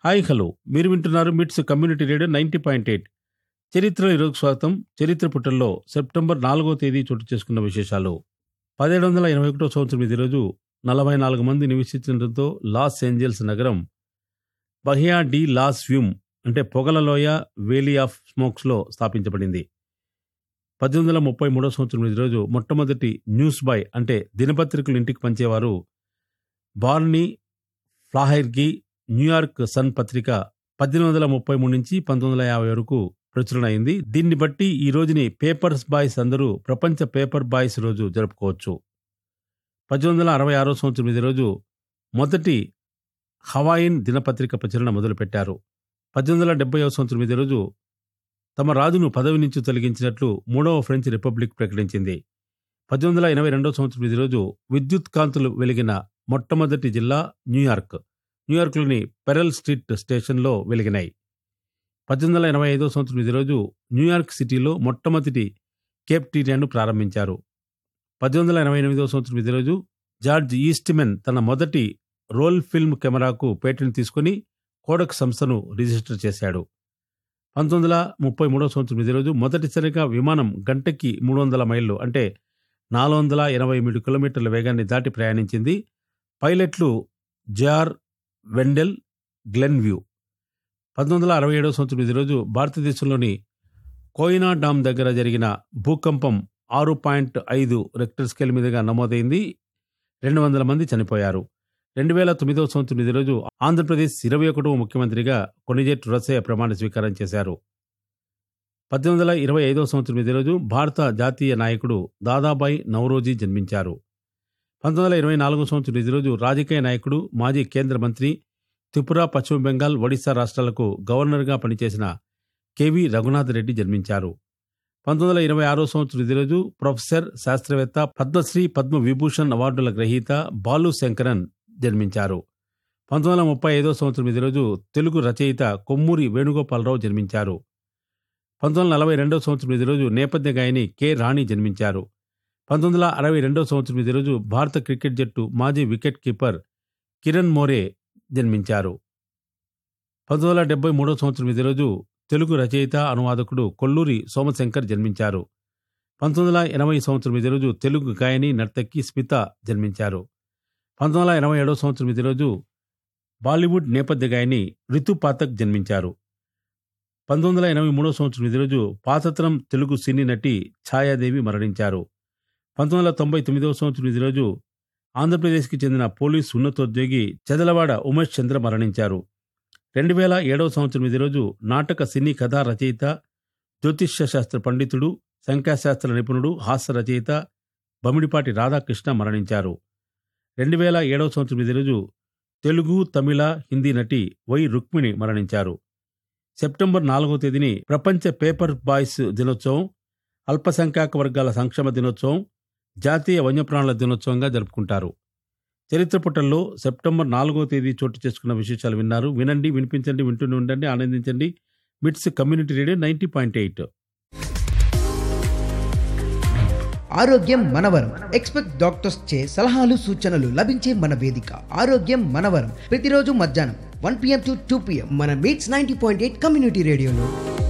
hi hello మీరు వింటున్నారు MITS community radio ninety point eight చరిత్ర ఈరోజు స్వాగతం చరిత్ర పుటల్లో సెప్టెంబర్ నాలుగో తేదీ చోటు చేసుకున్న విశేషాలు పదిహేడు వందల ఎనభై ఒకటో సంవత్సరం ఇది రోజు నలభై నాలుగు మంది నివసించడంతో లాస్ ఏంజల్స్ నగరం బహియా డి లాస్ వ్యూమ్ అంటే పొగలలోయ వేలీ ఆఫ్ స్మోక్స్లో స్థాపించబడింది పద్దెనిమిది వందల ముప్పై మూడో సంవత్సరం ఈ రోజు మొట్టమొదటి న్యూస్ బాయ్ అంటే దినపత్రికలు ఇంటికి పంచేవారు బార్నీ ఫ్లాహైర్కి న్యూయార్క్ సన్ పత్రిక పద్దెనిమిది వందల ముప్పై మూడు నుంచి పంతొమ్మిది వందల యాభై వరకు ప్రచురణ అయింది దీన్ని బట్టి ఈ రోజుని పేపర్స్ బాయ్స్ అందరూ ప్రపంచ పేపర్ బాయ్స్ రోజు జరుపుకోవచ్చు పద్దెనిమిది వందల అరవై ఆరో సంవత్సరం ఇది రోజు మొదటి హవాయిన్ దినపత్రిక ప్రచురణ మొదలుపెట్టారు పద్దెనిమిది వందల డెబ్బై సంవత్సరం ఇది రోజు తమ రాజును పదవి నుంచి తొలగించినట్లు మూడవ ఫ్రెంచ్ రిపబ్లిక్ ప్రకటించింది పద్దెనిమిది వందల ఎనభై రెండవ సంవత్సరం ఇది రోజు విద్యుత్ కాంతులు వెలిగిన మొట్టమొదటి జిల్లా న్యూయార్క్ న్యూయార్క్లోని పెరల్ స్ట్రీట్ స్టేషన్లో వెలిగినాయి పద్దెనిమిది వందల ఎనభై ఐదో సంవత్సరం ఇది రోజు న్యూయార్క్ సిటీలో మొట్టమొదటి కేప్టీరియాను ప్రారంభించారు పద్దెనిమిది వందల ఎనభై ఎనిమిదో సంవత్సరం ఇది రోజు జార్జ్ ఈస్ట్మెన్ తన మొదటి రోల్ ఫిల్మ్ కెమెరాకు పేటెంట్ తీసుకుని కోడక్ సంస్థను రిజిస్టర్ చేశాడు పంతొమ్మిది వందల ముప్పై మూడో సంవత్సరం ఇది రోజు మొదటిసారిగా విమానం గంటకి మూడు వందల మైళ్ళు అంటే నాలుగు వందల ఎనభై మూడు కిలోమీటర్ల వేగాన్ని దాటి ప్రయాణించింది పైలట్లు జార్ వెండెల్ గ్లెన్ వ్యూ పంతొమ్మిది వందల అరవై ఏడవ సంవత్సరం ఇది రోజు భారతదేశంలోని కోయినా డామ్ దగ్గర జరిగిన భూకంపం ఆరు పాయింట్ ఐదు రెక్టర్ స్కేల్ మీదుగా నమోదైంది రెండు వందల మంది చనిపోయారు రెండు వేల తొమ్మిదవ సంవత్సరం ఇది రోజు ఆంధ్రప్రదేశ్ ఇరవై ఒకటవ ముఖ్యమంత్రిగా కొనిజేట్ రసయ్య ప్రమాణ స్వీకారం చేశారు పద్దెనిమిది వందల ఇరవై ఐదవ సంవత్సరం ఇది రోజు భారత జాతీయ నాయకుడు దాదాబాయి నవరోజీ జన్మించారు పంతొమ్మిది వందల ఇరవై నాలుగో సంవత్సరం ఇది రోజు రాజకీయ నాయకుడు మాజీ కేంద్ర మంత్రి త్రిపుర పశ్చిమ బెంగాల్ ఒడిశా రాష్ట్రాలకు గవర్నర్గా పనిచేసిన కెవి రఘునాథ్ రెడ్డి జన్మించారు పంతొమ్మిది వందల ఇరవై ఆరో సంవత్సరం ఇది రోజు ప్రొఫెసర్ శాస్త్రవేత్త పద్మశ్రీ పద్మ విభూషణ్ అవార్డుల గ్రహీత బాలు శంకరన్ జన్మించారు పంతొమ్మిది వందల ముప్పై ఐదో సంవత్సరం ఇది రోజు తెలుగు రచయిత కొమ్మూరి వేణుగోపాలరావు జన్మించారు పంతొమ్మిది వందల నలభై రెండవ సంవత్సరం ఇది రోజు నేపథ్య గాయని కె రాణి జన్మించారు పంతొమ్మిది వందల అరవై రెండవ సంవత్సరం ఇది రోజు భారత క్రికెట్ జట్టు మాజీ వికెట్ కీపర్ కిరణ్ మోరే జన్మించారు పంతొమ్మిది వందల డెబ్బై మూడవ సంవత్సరం ఇది రోజు తెలుగు రచయిత అనువాదకుడు కొల్లూరి సోమశంకర్ జన్మించారు పంతొమ్మిది వందల ఎనభై సంవత్సరం ఇది రోజు తెలుగు గాయని నర్తకి స్మిత జన్మించారు పంతొమ్మిది వందల ఎనభై ఏడవ సంవత్సరం ఇది రోజు బాలీవుడ్ నేపథ్య గాయని రితు పాతక్ జన్మించారు పంతొమ్మిది వందల ఎనభై మూడవ సంవత్సరం ఇది రోజు పాతతరం తెలుగు సినీ నటి ఛాయాదేవి మరణించారు పంతొమ్మిది వందల తొంభై తొమ్మిదవ సంవత్సరం ఇది రోజు ఆంధ్రప్రదేశ్కి చెందిన పోలీస్ ఉన్నతోద్యోగి చెదలవాడ ఉమేష్ చంద్ర మరణించారు రెండు వేల ఏడవ సంవత్సరం ఇది రోజు నాటక సినీ కథా రచయిత జ్యోతిష్య శాస్త్ర పండితుడు సంఖ్యాశాస్త్ర నిపుణుడు హాస్య రచయిత బమిడిపాటి రాధాకృష్ణ మరణించారు రెండు వేల ఏడవ సంవత్సరం ఇది రోజు తెలుగు తమిళ హిందీ నటి వై రుక్మిణి మరణించారు సెప్టెంబర్ నాలుగో తేదీని ప్రపంచ పేపర్ బాయ్స్ దినోత్సవం అల్పసంఖ్యాక వర్గాల సంక్షేమ దినోత్సవం జాతీయ వన్యప్రాణుల దినోత్సవంగా జరుపుకుంటారు చరిత్ర పుటల్లో సెప్టెంబర్ నాలుగో తేదీ చోటు చేసుకున్న విశేషాలు విన్నారు వినండి వినిపించండి వింటూనే ఉండండి ఆనందించండి MITS community radio ninety point eight ఆరోగ్యం మనవరం ఎక్స్పెక్ట్ డాక్టర్స్ చే సలహాలు సూచనలు లభించే మన వేదిక ఆరోగ్యం మనవరం ప్రతిరోజు మధ్యాహ్నం one PM to two PM మన MITS ninety point eight community రేడియోలో